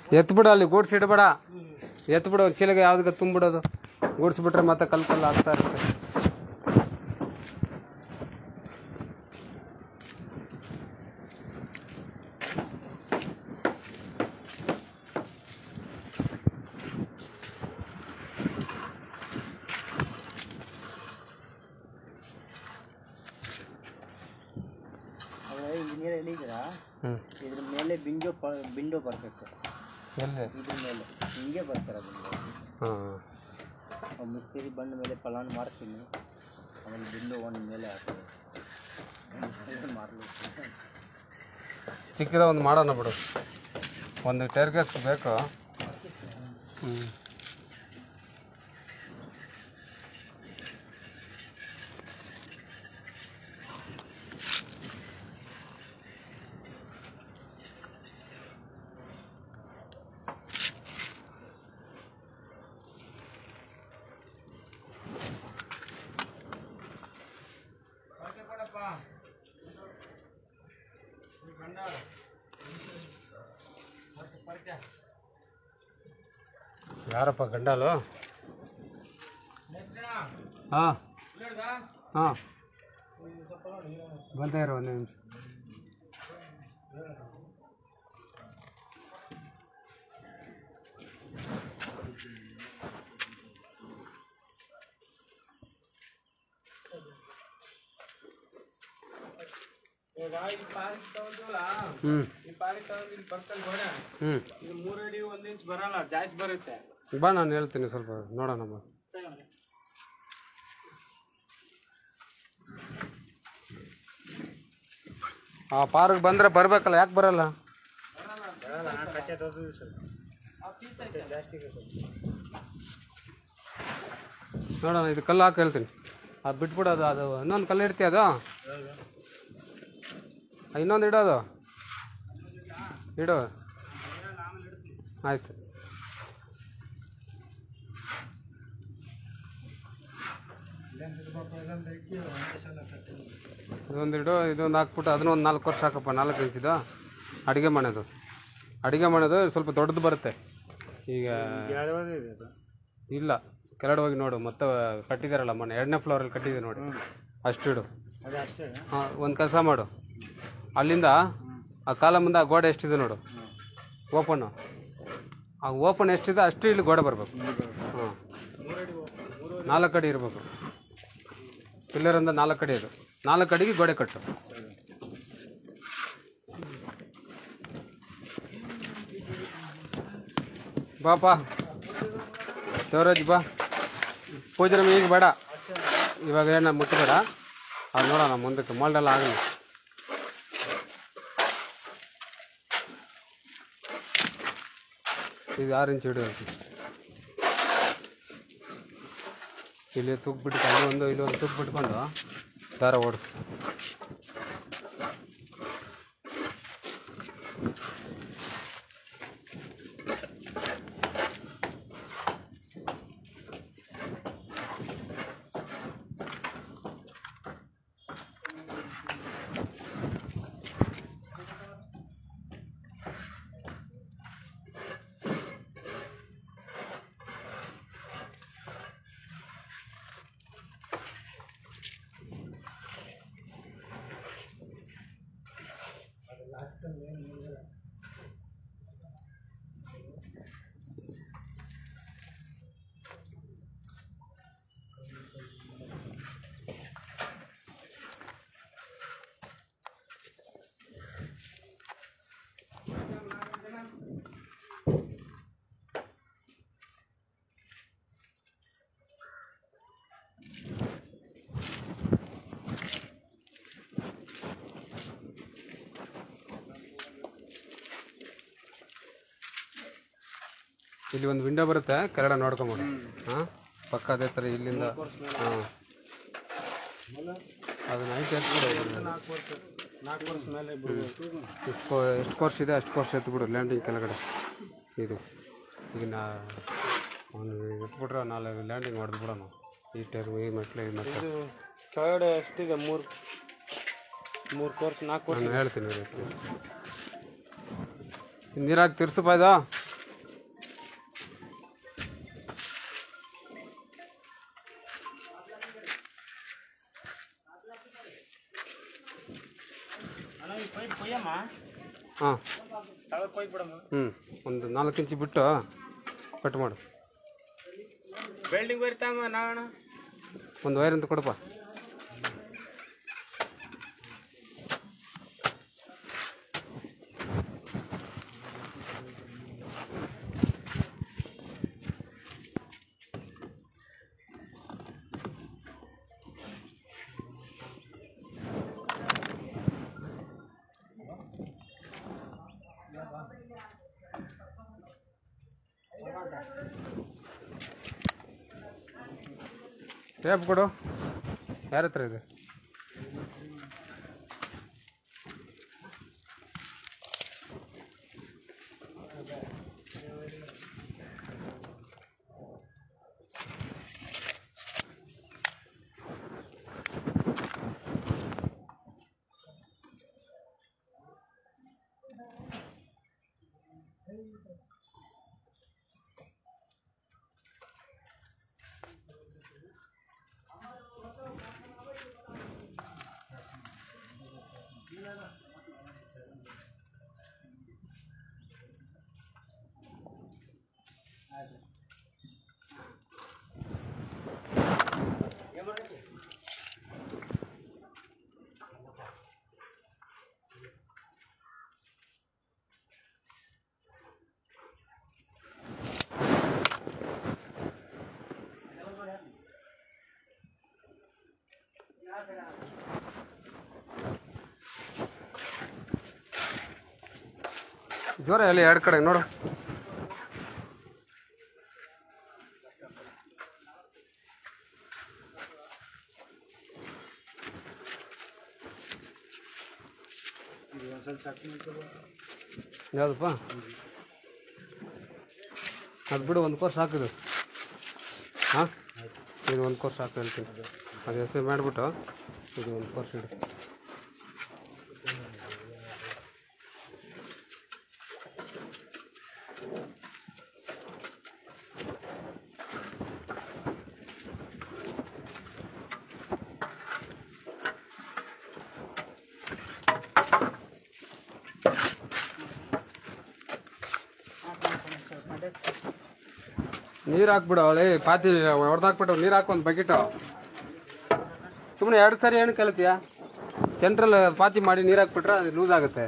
ಎತ್ಬಿಡು ಅಲ್ಲಿ ಗೂಡ್ಸ್ ಇಡಬೇಡ ಎತ್ಬಿಡು ಒಂದು ಚೀಲಗೆ ಯಾವ್ದಕ್ಕೆ ತುಂಬಿಡೋದು ಗೂಡ್ಸ್ಬಿಟ್ರೆ ಮತ್ತೆ ಕಲ್ ಕಲ್ಲು ಆಗ್ತಾ ಇರುತ್ತೆ ಅವರೇ ಇಂಜಿನಿಯರ್ ಹೇಳಿದ್ದೀರಾ ಹ್ಞೂ ಇದ್ರ ಮೇಲೆ ಬಿಂಡೋ ಪ ಬಿಂಡೋ ಬರಬೇಕು ಎಲ್ಲಿ ಇದ್ರ ಮೇಲೆ ಹಿಂಗೆ ಬರ್ತಾರೆ ಬಿಂಡೋ ಹಾಂ ಮಿಸ್ತ್ರಿ ಬಂದ ಮೇಲೆ ಪಲಾನ್ ಮಾಡ್ತೀನಿ ಆಮೇಲೆ ಬಿಂಡೋ ಒಂದು ಮೇಲೆ ಹಾಕೋದು ಮಾಡಲು ಚಿಕ್ಕದ ಒಂದು ಮಾಡೋಣ ಬಿಡು ಒಂದು ಟೇರ್ಗೇಸ್ ಬೇಕು ಹ್ಞೂ ಯಾರಪ್ಪ ಗಂಡಾಲು ಹಾಂ ಹಾಂ ಬಂತಾ ಇರೋ ಒಂದು ನಿಮಿಷ ಹ್ಞೂ ಹ್ಞೂ ಇದು ಮೂರು ಅಡಿ ಒಂದು ಇಂಚ್ ಬರಲ್ಲ ಜಾಸ್ತಿ ಬರುತ್ತೆ ಬಾ ನಾನು ಹೇಳ್ತೀನಿ ಸ್ವಲ್ಪ ನೋಡೋಣ ಬಾ ಆ ಪಾರ್ಕ್ ಬಂದರೆ ಬರಬೇಕಲ್ಲ ಯಾಕೆ ಬರಲ್ಲ ನೋಡೋಣ ಇದು ಕಲ್ಲು ಹಾಕಿ ಹೇಳ್ತೀನಿ ಅದು ಬಿಟ್ಬಿಡೋದು ಅದು ಇನ್ನೊಂದು ಕಲ್ಲು ಇಡ್ತೀಯ ಅದು ಇನ್ನೊಂದು ಇಡೋದು ಇಡು ಆಯ್ತು ಇದೊಂದು ಇಡು ಇದೊಂದು ಹಾಕ್ಬಿಟ್ಟು ಅದನ್ನ ಒಂದು ನಾಲ್ಕು ವರ್ಷ ಹಾಕಪ್ಪ ನಾಲ್ಕು ಇಂಚಿದು ಅಡುಗೆ ಮಾಡೋದು ಅಡುಗೆ ಮಾಡೋದು ಸ್ವಲ್ಪ ದೊಡ್ಡದು ಬರುತ್ತೆ ಈಗ ಇಲ್ಲ ಕೆಳಗಡೆ ಹೋಗಿ ನೋಡು ಮತ್ತೆ ಕಟ್ಟಿದಾರಲ್ಲ ಮೊನ್ನೆ ಎರಡನೇ ಫ್ಲೋರಲ್ಲಿ ಕಟ್ಟಿದೆ ನೋಡಿ ಅಷ್ಟು ಇಡು ಹಾಂ ಒಂದು ಕೆಲಸ ಮಾಡು ಅಲ್ಲಿಂದ ಆ ಕಾಲ ಮುಂದೆ ಆ ಗೋಡೆ ಎಷ್ಟಿದೆ ನೋಡು ಓಪನ್ನು ಆ ಓಪನ್ ಎಷ್ಟಿದೆ ಅಷ್ಟು ಇಲ್ಲಿ ಗೋಡೆ ಬರಬೇಕು ಹಾಂ ನಾಲ್ಕು ಅಡಿ ಇರಬೇಕು ಪಿಲ್ಲರಿಂದ ನಾಲ್ಕು ಅಡಿ ಅದು ನಾಲ್ಕು ಅಡಿಗೆ ಗೋಡೆ ಕಟ್ಟು ಬಾಪ ದೇವರಾಜ್ ಬಾ ಪೂಜೆ ಈಗ ಬೇಡ ಇವಾಗ ಏನು ಮುಟ್ಟಬೇಡ ಅದು ನೋಡೋಣ ಮುಂದಕ್ಕೆ ಮೊಲ್ಡೆಲ್ಲ ಆಗಲಿ ಇದು ಆರು ಇಂಚ್ ಹಿಡಿದು ಇಲ್ಲಿ ತುಕ್ ಬಿಟ್ಕೊಂಡು ಅಲ್ಲಿ ಒಂದು ಇಲ್ಲಿ ಒಂದು ತುಕ್ ಬಿಟ್ಕೊಂಡು ದಾರ ಓಡಿಸ್ ಇಲ್ಲಿ ಒಂದು ವಿಂಡೋ ಬರುತ್ತೆ ಕೆಳಗಡೆ ನೋಡ್ಕೊಂಬಿಡು ಹಾಂ ಪಕ್ಕ ಅದೇ ಥರ ಇಲ್ಲಿಂದ ಹಾಂ ಅದನ್ನ ಐತೆ ಎತ್ಬಿಡು ನಾಲ್ಕು ವರ್ಷ ಮೇಲೆ ಎಷ್ಟು ಎಷ್ಟು ಕೋರ್ಸ್ ಇದೆ ಅಷ್ಟು ಕೋರ್ಸ್ ಎತ್ಬಿಡು ಲ್ಯಾಂಡಿಂಗ್ ಕೆಳಗಡೆ ಇದು ಈಗ ನಾ ಅವ್ನು ಎತ್ಬಿಟ್ರೆ ನಾಳೆ ಲ್ಯಾಂಡಿಂಗ್ ಹೊಡೆದು ಬಿಡೋಣ ಈ ಟೈರ್ ಈ ಮೆಟ್ಲು ಈ ಮೆಟ್ಲು ಕೆಳಗಡೆ ಎಷ್ಟಿದೆ ಮೂರು ಮೂರು ಕೋರ್ಸ್ ನಾಲ್ಕು ಕೋರ್ಸ್ ನಾನು ಹೇಳ್ತೀನಿ ನೀರಾಗಿ ತಿರ್ಸಪ್ಪ ಇದು ಹಾಂ ತಳಕ್ ಹೋಗ್ಬಿಡಮ್ಮ ಹ್ಞೂ ಒಂದು ನಾಲ್ಕು ಇಂಚು ಬಿಟ್ಟು ಕಟ್ ಮಾಡು ಬೆಲ್ಡಿಂಗ್ ಬರಿತಾಮ ನಾವಣ ಒಂದು ವೈರ್ ಅಂತ ಕೊಡಪ್ಪ ಟೇಪ್ ಕೊಡು ಯಾರ ಹತ್ರ ಇದೆ ಜ್ವರ ಎಲ್ಲಿ ಎರಡು ಕಡೆ ನೋಡು ಯಾವುದಪ್ಪ ಅದು ಬಿಡು ಒಂದು ಕೋರ್ಸ್ ಹಾಕಿದು ಹಾಂ ಇದು ಒಂದು ಕೋರ್ಸ್ ಹಾಕು ಹೇಳ್ತೀನಿ ಅದು ಹೆಸರು ಮಾಡಿಬಿಟ್ಟು ಇದು ಒಂದು ಕೋರ್ಸ್ ಇಡು ನೀರು ಹಾಕ್ಬಿಡು ಅವಳೆ ಪಾತಿ ಹೊಡೆದಾಕ್ಬಿಟ್ಟು ನೀರು ಹಾಕು ಒಂದು ಬಕೆಟು ಸುಮ್ಮನೆ ಎರಡು ಸಾರಿ ಏನು ಕಲಿತೀಯ ಸೆಂಟ್ರಲ್ ಪಾತಿ ಮಾಡಿ ನೀರು ಹಾಕ್ಬಿಟ್ರೆ ಅದು ಲೂಸ್ ಆಗುತ್ತೆ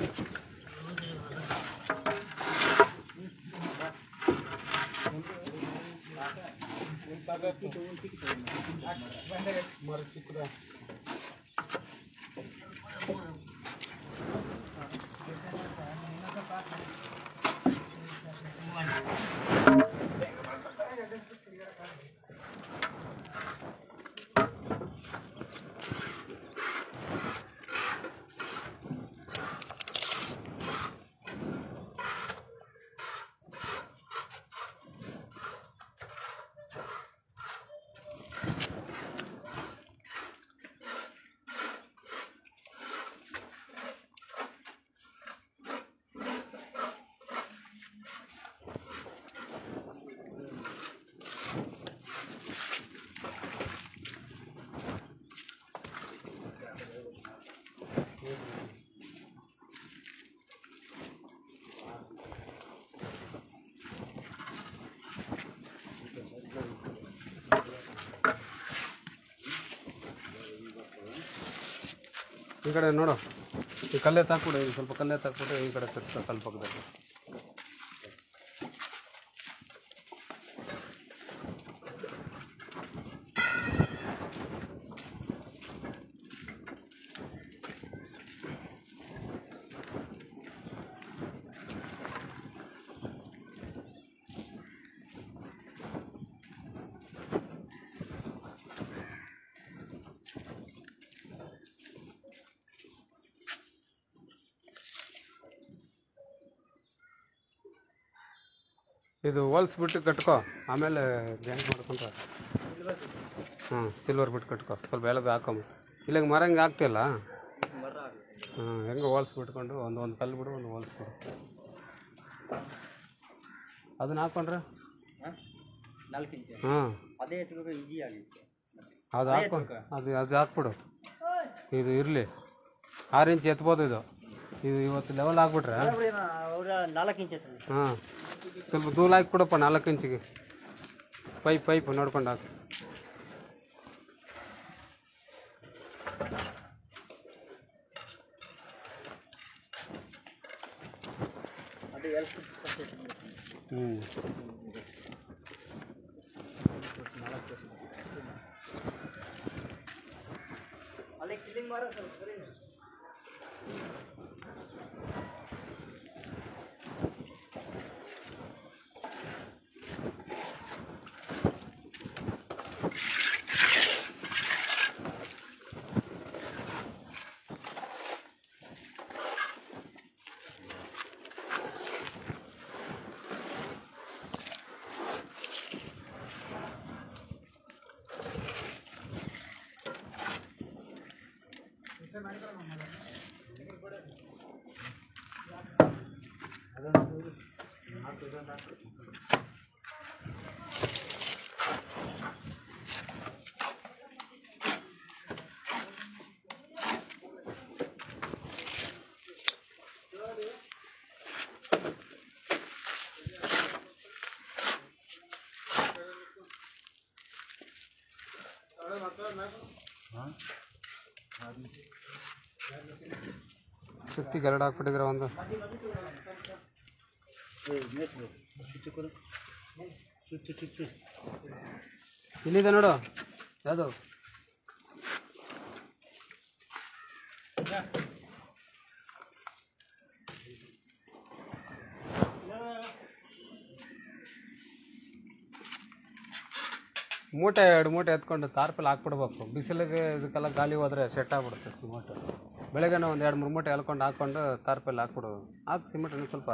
ಈ ಕಡೆ ನೋಡು ಈ ಕಲ್ಲೆ ತಾಕ್ಬಿಡು ಇದು ಸ್ವಲ್ಪ ಕಲ್ಲೆ ತಾಕ್ಬಿಟ್ಟು ಈ ಕಡೆ ತರ್ಸ್ಕೊ ಕಲ್ಲು ಪಕ್ಕದಲ್ಲಿ ಇದು ಹೋಲ್ಸ್ಬಿಟ್ಟು ಕಟ್ಕೋ ಆಮೇಲೆ ಜಾಯಿಂಟ್ ಮಾಡ್ಕೊಂಡ್ರೆ ಹಾಂ ಸಿಲ್ವರ್ ಬಿಟ್ಟು ಕಟ್ಕೋ ಸ್ವಲ್ಪ ಎಳದು ಹಾಕೊಂಬ ಇಲ್ಲಿಗೆ ಮರ ಹಿಂಗೆ ಆಗ್ತಿಲ್ಲ ಹಾಂ ಹೆಂಗೆ ಹೋಲ್ಸ್ ಬಿಟ್ಕೊಂಡು ಒಂದು ಒಂದು ಕಲ್ಲು ಬಿಡು ಒಂದು ಹೋಲ್ಸ್ ಬಿಡು ಅದನ್ನ ಹಾಕೊಂಡ್ರೆ ನಾಲ್ಕು ಇಂಚು ಹಾಂ ಅದೇ ಎತ್ಬೇಕು ಈಜಿ ಆಗಿತ್ತು ಅದು ಹಾಕೊಂಡು ಅದು ಅದು ಹಾಕ್ಬಿಡು ಇದು ಇರಲಿ ಆರು ಇಂಚ್ ಎತ್ಬೋದು ಇದು ಇದು ಇವತ್ತು ಲೆವೆಲ್ ಆಗ್ಬಿಟ್ರೆ ಅವ್ರ ನಾಲ್ಕು ಇಂಚ್ ಐತಲ್ಲ ಹಾಂ ಸ್ವಲ್ಪ ದೂರ ಹಾಕಿ ಕೊಡಪ್ಪ ನಾಲ್ಕು ಇಂಚಿಗೆ ಪೈಪ್ ಪೈಪ್ ನೋಡ್ಕೊಂಡು ಹಾಕು ಅದು ಎಲ್ ಹ್ಞೂ ಅಲ್ಲಿ ಕಿಲಿಂಗ್ ಮಾರೋ ಸ್ವಲ್ಪ ಸರಿ ಸುತ್ತಿಗೆ ಎರಡು ಹಾಕ್ಬಿಟ್ಟಿದ್ರೆ ಒಂದು ಮೇಸ್ಬೇಕು ಸುತ್ತಿ ಕೊಡು ಸುತ್ತಿ ಸುತ್ತಿ ಇಲ್ಲಿದೆ ನೋಡು ಯಾವುದು ಮೂಟೆ ಎರಡು ಮೂಟೆ ಎತ್ಕೊಂಡು ತಾರ್ಪಲ್ಲಿ ಹಾಕ್ಬಿಡ್ಬೇಕು ಬಿಸಿಲಿಗೆ ಇದಕ್ಕೆಲ್ಲ ಗಾಳಿ ಹೋದ್ರೆ ಸೆಟ್ ಆಗ್ಬಿಡುತ್ತೆ ಸಿಮೆಂಟ್ ಬೆಳಗ್ಗೆನೇ ಒಂದು ಎರಡು ಮೂರು ಮೂಟೆ ಎಳ್ಕೊಂಡು ಹಾಕ್ಕೊಂಡು ತಾರ್ಪಲ್ಲಿ ಹಾಕ್ಬಿಡೋದು ಹಾಕಿ ಸಿಮೆಂಟ್ ಇನ್ನೂ ಸ್ವಲ್ಪ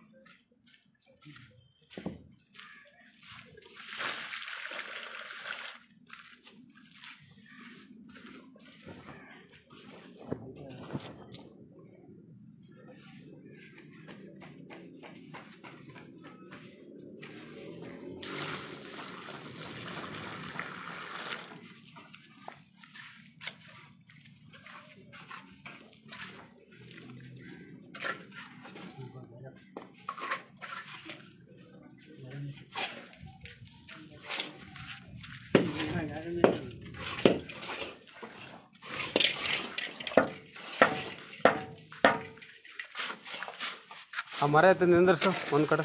ಆ ಮರ ಎತ್ತ ನಿಂದರ್ಸು ಒಂದು ಕಡೆ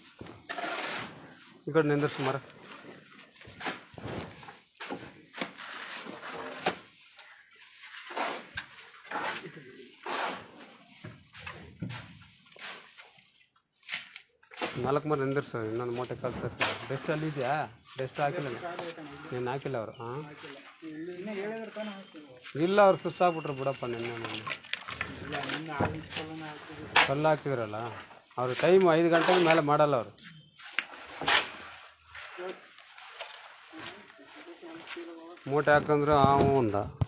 ಈ ಕಡೆ ನಿಂದರ್ಸು ಮರ ನಾಲ್ಕು ಮರ ನಿಂದರ್ಸು ಇನ್ನೊಂದು ಮೂಟೆ ಕಳ್ಸಕ್ಕೆ ಡೆಸ್ಟ್ ಅಲ್ಲಿ ಇದೆಯಾ ಡೆಸ್ಟ್ ಹಾಕಿಲ್ಲ ನೀನು ಹಾಕಿಲ್ಲ ಅವರು ಹಾಂ ಇಲ್ಲ ಅವ್ರು ಸುಸ್ತಾಗ್ಬಿಟ್ರು ಬಿಡಪ್ಪ ನಿನ್ನೆ ಮೊನ್ನೆ ಕಲ್ಲು ಹಾಕಿದ್ರಲ್ಲ ಅವ್ರ ಟೈಮ್ ಐದು ಗಂಟೆಗೆ ಮೇಲೆ ಮಾಡಲ್ಲ ಅವರು ಮೂಟೆ ಹಾಕಂದ್ರೆ ಆ ಹ್ಞೂ ಅಂದ